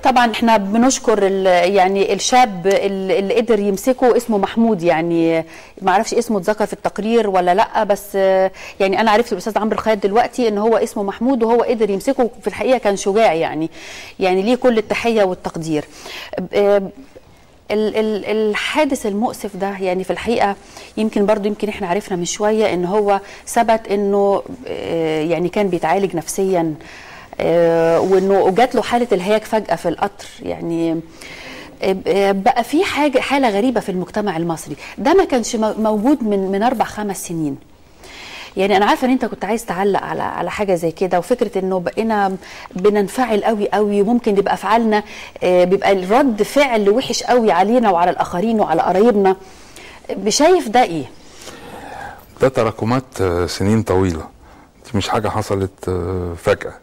طبعا احنا بنشكر ال- يعني الشاب ال- اللي قدر يمسكه اسمه محمود يعني ما اعرفش اسمه اتذكر في التقرير ولا لا بس آه، يعني انا عرفت الاستاذ عمرو الخياط دلوقتي ان هو اسمه محمود وهو قدر يمسكه في الحقيقه كان شجاع يعني يعني ليه كل التحيه والتقدير آه، ال- ال- الحادث المؤسف ده يعني في الحقيقه يمكن برضو يمكن احنا عرفنا من شويه ان هو ثبت انه آه، يعني كان بيتعالج نفسيا آه، وانه جات له حاله الهياج فجاه في القطر يعني آه، بقى في حاجه حاله غريبه في المجتمع المصري ده ما كانش مو- موجود من من اربع خمس سنين يعني انا عارفه ان انت كنت عايز تعلق على على حاجه زي كده وفكره انه بقينا بننفعل قوي قوي وممكن يبقى افعالنا آه، بيبقى الرد فعل وحش قوي علينا وعلى الاخرين وعلى قرايبنا شايف ده ايه ده تراكمات آه، سنين طويلة دي مش حاجة حصلت آه، فجأة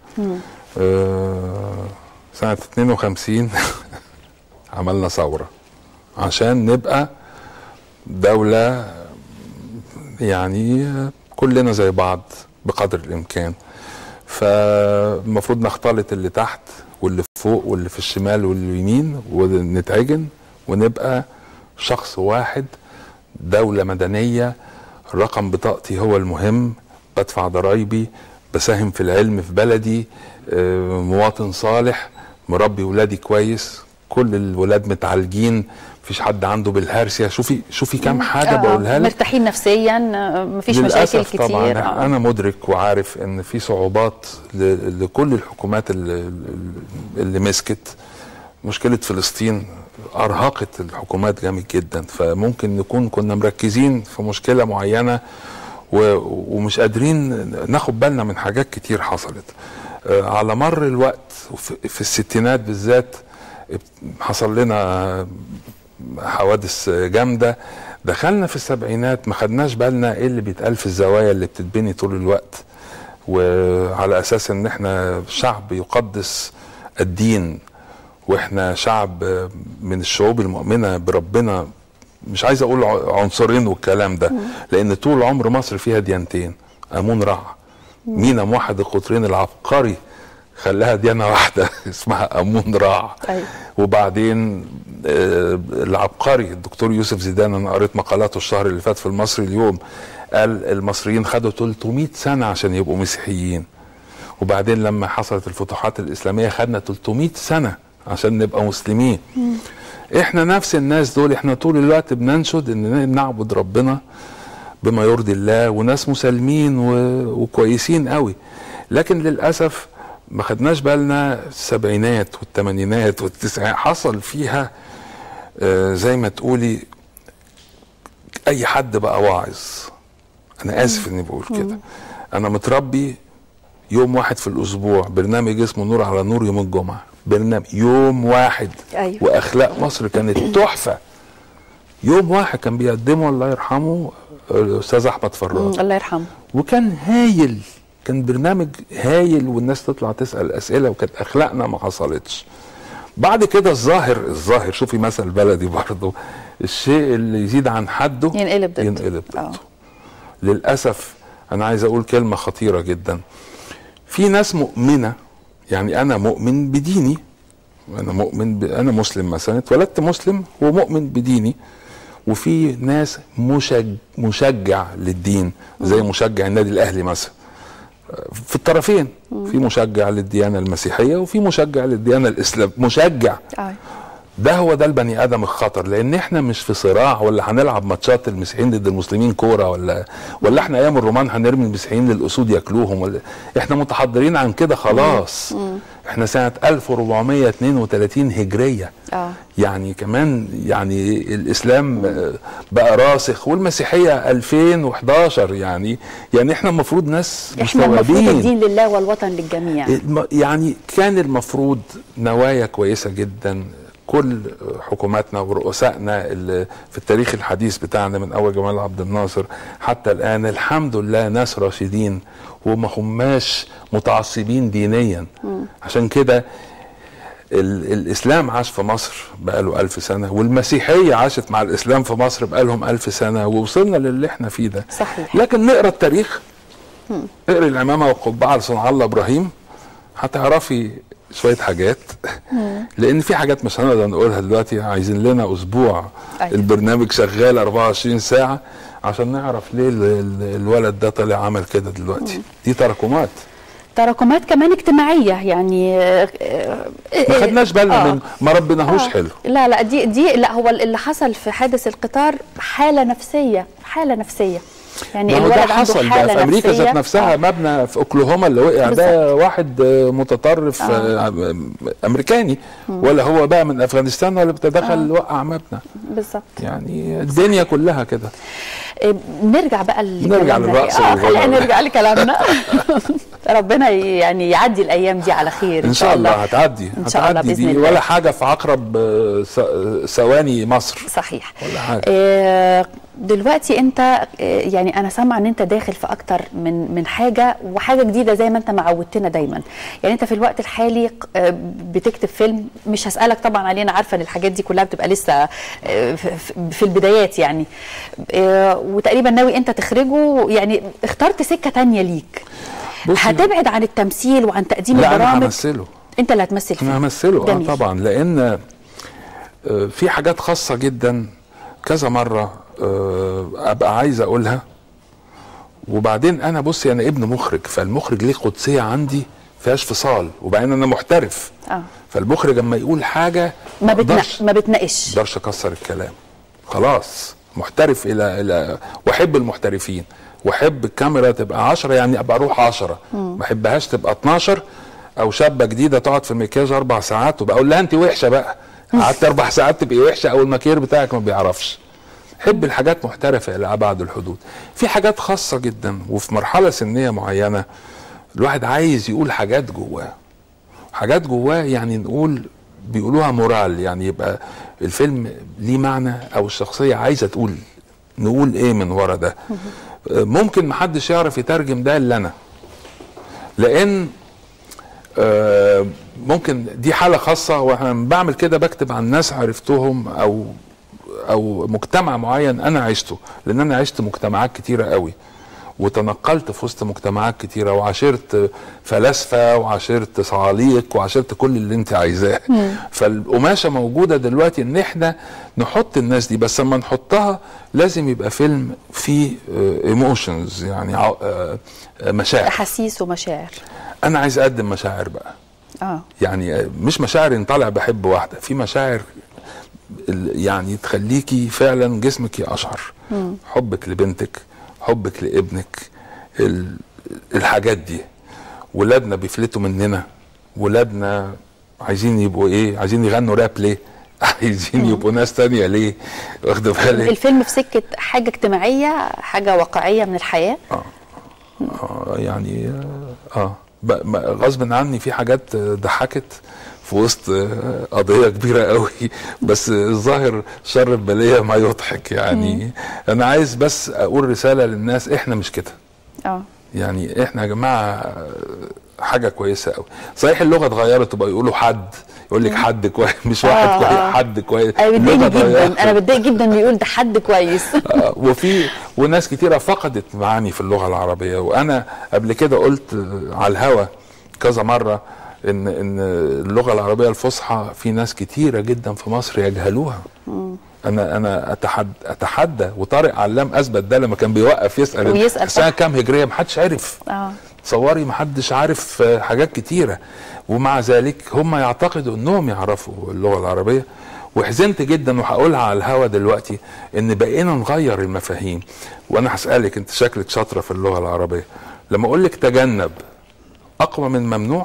آه، سنة 52 عملنا ثورة عشان نبقى دولة يعني آه، كلنا زي بعض بقدر الإمكان فالمفروض نختلط اللي تحت واللي فوق واللي في الشمال واللي يمين ونتعجن ونبقى شخص واحد دولة مدنية رقم بطاقتي هو المهم بدفع ضرايبي بساهم في العلم في بلدي آه، مواطن صالح مربي ولادي كويس كل الولاد متعالجين مفيش حد عنده بالهرسيا شوفي شوفي كام حاجه آه، بقولها لك مرتاحين نفسيا آه، مفيش مشاكل للأسف كتير طبعا آه. انا مدرك وعارف ان في صعوبات ل- لكل الحكومات اللي, اللي مسكت مشكله فلسطين ارهقت الحكومات جامد جدا فممكن نكون كنا مركزين في مشكله معينه و- ومش قادرين ناخد بالنا من حاجات كتير حصلت آه، على مر الوقت وفي- في الستينات بالذات حصل لنا حوادث جامده دخلنا في السبعينات ما خدناش بالنا ايه اللي بيتقال في الزوايا اللي بتتبني طول الوقت وعلى اساس ان احنا شعب يقدس الدين واحنا شعب من الشعوب المؤمنه بربنا مش عايز اقول ع- عنصرين والكلام ده لان طول عمر مصر فيها ديانتين امون رع مينا موحد القطرين العبقري خلاها ديانه واحده اسمها امون رع أيوة. وبعدين آه، العبقري الدكتور يوسف زيدان انا قريت مقالاته الشهر اللي فات في المصري اليوم قال المصريين خدوا 300 سنه عشان يبقوا مسيحيين وبعدين لما حصلت الفتوحات الاسلاميه خدنا 300 سنه عشان نبقى مسلمين احنا نفس الناس دول احنا طول الوقت بننشد ان نعبد ربنا بما يرضي الله وناس مسالمين و... وكويسين قوي لكن للاسف ما خدناش بالنا السبعينات والثمانينات والتسعينات حصل فيها آه، زي ما تقولي اي حد بقى واعظ انا اسف اني بقول كده انا متربي يوم واحد في الاسبوع برنامج اسمه نور على نور يوم الجمعه برنامج يوم واحد أيوة. واخلاق مصر كانت تحفه يوم واحد كان بيقدمه الله يرحمه الاستاذ احمد فراج مم، الله يرحمه وكان هايل كان برنامج هايل والناس تطلع تسال اسئله وكانت اخلاقنا ما حصلتش بعد كده الظاهر الظاهر شوفي مثل بلدي برضه الشيء اللي يزيد عن حده ينقلب ضده. ينقلب ضده آه. للاسف انا عايز اقول كلمه خطيره جدا في ناس مؤمنه يعني انا مؤمن بديني انا مؤمن ب... انا مسلم مثلا اتولدت مسلم ومؤمن بديني وفي ناس مشج... مشجع للدين زي مشجع النادي الاهلي مثلا في الطرفين في مشجع للديانه المسيحيه وفي مشجع للديانه الاسلام مشجع آه. ده هو ده البني ادم الخطر لان احنا مش في صراع ولا هنلعب ماتشات المسيحيين ضد المسلمين كوره ولا ولا احنا ايام الرومان هنرمي المسيحيين للاسود ياكلوهم ولا احنا متحضرين عن كده خلاص احنا سنه 1432 هجريه اه يعني كمان يعني الاسلام آه، بقى راسخ والمسيحيه 2011 يعني يعني احنا المفروض ناس احنا المفروض مستوعبين الدين لله والوطن للجميع الم- يعني كان المفروض نوايا كويسه جدا كل حكوماتنا ورؤسائنا اللي في التاريخ الحديث بتاعنا من اول جمال عبد الناصر حتى الان الحمد لله ناس راشدين وما هماش متعصبين دينيا عشان كده ال- الاسلام عاش في مصر بقاله ألف سنه والمسيحيه عاشت مع الاسلام في مصر بقالهم ألف سنه ووصلنا للي احنا فيه ده صحيح. لكن نقرا التاريخ اقري العمامه والقبعه لصنع الله ابراهيم هتعرفي شويه حاجات لان في حاجات مش هنقدر نقولها دلوقتي عايزين لنا اسبوع أيوة. البرنامج شغال 24 ساعه عشان نعرف ليه ال- ال- الولد ده طلع عمل كده دلوقتي دي تراكمات تراكمات كمان اجتماعيه يعني آه، آه، ما خدناش بالنا آه. من ما ربناهوش آه. حلو لا لا دي دي لا هو اللي حصل في حادث القطار حاله نفسيه حاله نفسيه يعني ما هو ده الولد عنده حصل ده حاله في امريكا نفسية. ذات نفسها آه. مبنى في اوكلاهوما اللي وقع ده واحد آه، متطرف آه. امريكاني ولا هو بقى من افغانستان ولا بتدخل وقع مبنى بالظبط يعني الدنيا كلها كده إيه، نرجع بقى لكلامنا. نرجع للرقص اه والغنى. خلينا نرجع لكلامنا ربنا يعني يعدي الايام دي على خير ان شاء الله هتعدي ان شاء الله هتعدي باذن دي الله ولا حاجه في عقرب آه، س- ثواني مصر صحيح ولا حاجة. آه، دلوقتي انت آه، يعني انا سامعه ان انت داخل في اكتر من من حاجه وحاجه جديده زي ما انت معودتنا دايما يعني انت في الوقت الحالي آه، بتكتب فيلم مش هسالك طبعا عليه انا عارفه ان الحاجات دي كلها بتبقى لسه آه، في- في- في البدايات يعني آه، وتقريبا ناوي انت تخرجه يعني اخترت سكه تانية ليك بصي- هتبعد عن التمثيل وعن تقديم لا انا البرامج همثله انت اللي هتمثل فيه انا همثله اه جميل. طبعا لان آه، في حاجات خاصه جدا كذا مره آه، ابقى عايز اقولها وبعدين انا بصي انا ابن مخرج فالمخرج ليه قدسيه عندي فيهاش فصال وبعدين انا محترف اه فالمخرج اما يقول حاجه ما بتنا... أقدرش- ما بتناقش اقدرش اكسر الكلام خلاص محترف الى الى واحب المحترفين واحب الكاميرا تبقى 10 يعني ابقى اروح 10 ما احبهاش تبقى 12 او شابه جديده تقعد في المكياج اربع ساعات وبقول لها انت وحشه بقى قعدت اربع ساعات تبقي وحشه او المكير بتاعك ما بيعرفش حب الحاجات محترفه الى ابعد الحدود في حاجات خاصه جدا وفي مرحله سنيه معينه الواحد عايز يقول حاجات جواه حاجات جواه يعني نقول بيقولوها مورال يعني يبقى الفيلم ليه معنى او الشخصيه عايزه تقول نقول ايه من ورا ده ممكن محدش يعرف يترجم ده الا انا لان آه، ممكن دي حاله خاصه وانا لما بعمل كده بكتب عن ناس عرفتهم او او مجتمع معين انا عشته لان انا عشت مجتمعات كتيره قوي وتنقلت في وسط مجتمعات كتيره وعاشرت فلاسفه وعاشرت صعاليق وعاشرت كل اللي انت عايزاه فالقماشه موجوده دلوقتي ان احنا نحط الناس دي بس لما نحطها لازم يبقى فيلم فيه ايموشنز يعني ع- آه، آه، مشاعر احاسيس ومشاعر انا عايز اقدم مشاعر بقى اه يعني مش مشاعر ان طالع بحب واحده في مشاعر ال- يعني تخليكي فعلا جسمك يقشعر حبك لبنتك حبك لابنك ال- الحاجات دي ولادنا بيفلتوا مننا ولادنا عايزين يبقوا ايه عايزين يغنوا راب ليه عايزين يبقوا ناس تانية ليه واخد بالك الفيلم في سكه حاجه اجتماعيه حاجه واقعيه من الحياه آه يعني اه, آه ب- ب- غصب عني في حاجات آه، ضحكت في وسط آه، قضيه كبيره قوي بس الظاهر شر البليه ما يضحك يعني انا عايز بس اقول رساله للناس احنا مش كده اه يعني احنا يا جماعه آه، حاجه كويسه قوي صحيح اللغه اتغيرت وبقى يقولوا حد يقول لك حد كويس مش واحد آه، كويس آه. حد كويس انا اللغة بتضايق اتغيرت. جدا انا بتضايق جدا إنه يقول ده حد كويس آه، وفي وناس كتيره فقدت معاني في اللغه العربيه وانا قبل كده قلت آه، على الهوا كذا مره ان ان اللغه العربيه الفصحى في ناس كتيره جدا في مصر يجهلوها انا انا اتحدى اتحدى وطارق علام اثبت ده لما كان بيوقف يسال ويسأل السنه صح. كام هجريه محدش عرف اه تصوري محدش عارف آه، حاجات كتيرة ومع ذلك هم يعتقدوا انهم يعرفوا اللغة العربية وحزنت جدا وهقولها على الهوا دلوقتي ان بقينا نغير المفاهيم وانا هسألك انت شكلك شاطرة في اللغة العربية لما اقول لك تجنب اقوى من ممنوع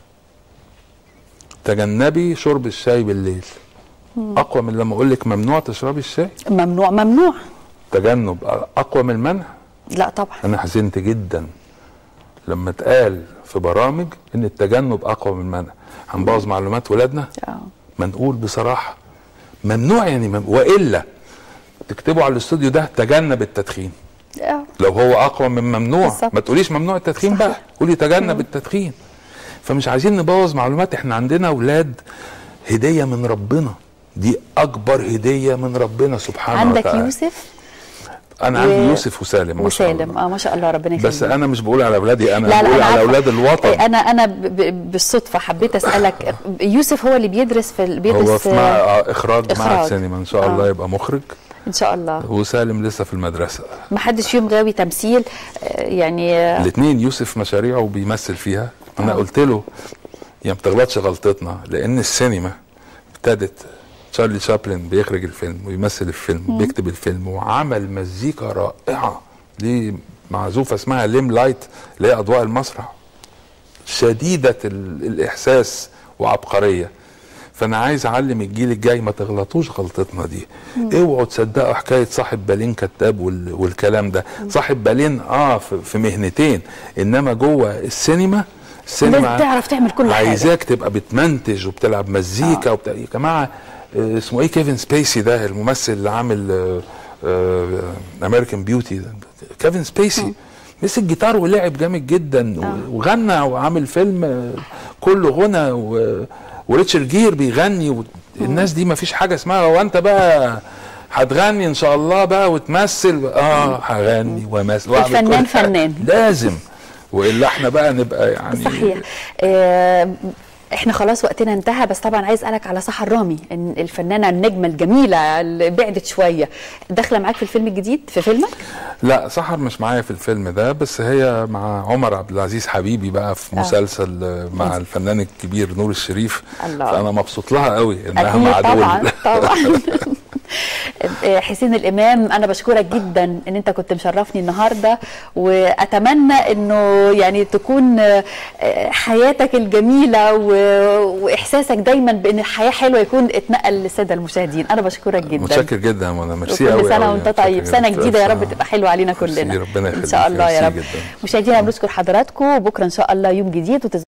تجنبي شرب الشاي بالليل اقوى من لما اقول لك ممنوع تشربي الشاي ممنوع ممنوع تجنب اقوى من المنع لا طبعا انا حزنت جدا لما اتقال في برامج ان التجنب اقوى من المنع هنبوظ معلومات ولادنا اه ما نقول بصراحه ممنوع يعني مم... والا تكتبوا على الاستوديو ده تجنب التدخين آه. لو هو اقوى من ممنوع بالظبط. ما تقوليش ممنوع التدخين صحيح. بقى قولي تجنب التدخين فمش عايزين نبوظ معلومات احنا عندنا اولاد هديه من ربنا دي اكبر هديه من ربنا سبحانه عندك وتعالى يوسف انا و- عندي يوسف وسالم ما شاء وسالم الله اه ما شاء الله ربنا يخليك بس انا مش بقول على اولادي انا لا لا بقول انا على عارفة. اولاد الوطن انا انا ب- ب- بالصدفه حبيت اسالك يوسف هو اللي بيدرس في ال- بيدرس هو في مع آه، اخراج مع إخراج. السينما ان شاء الله آه. يبقى مخرج ان شاء الله وسالم لسه في المدرسه ما حدش فيهم غاوي تمثيل آه، يعني آه، الاثنين يوسف مشاريعه بيمثل فيها انا آه. قلت له يا ما تغلطش غلطتنا لان السينما ابتدت تشارلي شابلن بيخرج الفيلم ويمثل الفيلم بيكتب الفيلم وعمل مزيكا رائعه ليه معزوفه اسمها ليم لايت اللي هي اضواء المسرح شديده ال- الاحساس وعبقريه فانا عايز اعلم الجيل الجاي ما تغلطوش غلطتنا دي اوعوا تصدقوا حكايه صاحب بالين كتاب وال- والكلام ده صاحب بالين اه في, في مهنتين انما جوه السينما السينما لازم تعرف تعمل كل حاجة. عايزاك تبقى بتمنتج وبتلعب مزيكا آه. وبتاع يا جماعه آه، اسمه ايه كيفن سبيسي ده الممثل اللي عامل امريكان بيوتي كيفن سبيسي مسك جيتار ولعب جامد جدا آه. وغنى وعامل فيلم آه، كله غنى و... وريتشارد جير بيغني و... الناس دي ما فيش حاجه اسمها هو انت بقى هتغني ان شاء الله بقى وتمثل اه هغني وامثل وأعمل الفنان كل حاجة. فنان. لازم والا احنا بقى نبقى يعني صحيح آه، احنا خلاص وقتنا انتهى بس طبعا عايز اسالك على سحر رامي إن الفنانه النجمه الجميله اللي بعدت شويه داخله معاك في الفيلم الجديد في فيلمك لا سحر مش معايا في الفيلم ده بس هي مع عمر عبد العزيز حبيبي بقى في آه. مسلسل آه، مع الفنان الكبير نور الشريف الله. فانا مبسوط لها قوي انها اكيد مع طبعا دول طبعا آه، حسين الامام انا بشكرك جدا ان انت كنت مشرفني النهارده واتمنى انه يعني تكون آه، آه، حياتك الجميله و- واحساسك دايما بان الحياه حلوه يكون اتنقل للساده المشاهدين انا بشكرك جدا متشكر جدا يا منى ميرسي قوي وكل سنه قوي. وانت متشكر طيب جداً. سنه جديده يا رب سنة- تبقى حلوه علينا ميرسي، كلنا ربنا ان يخليك شاء الله يا ميرسي رب جداً. مشاهدينا بنشكر حضراتكم بكره ان شاء الله يوم جديد وتز...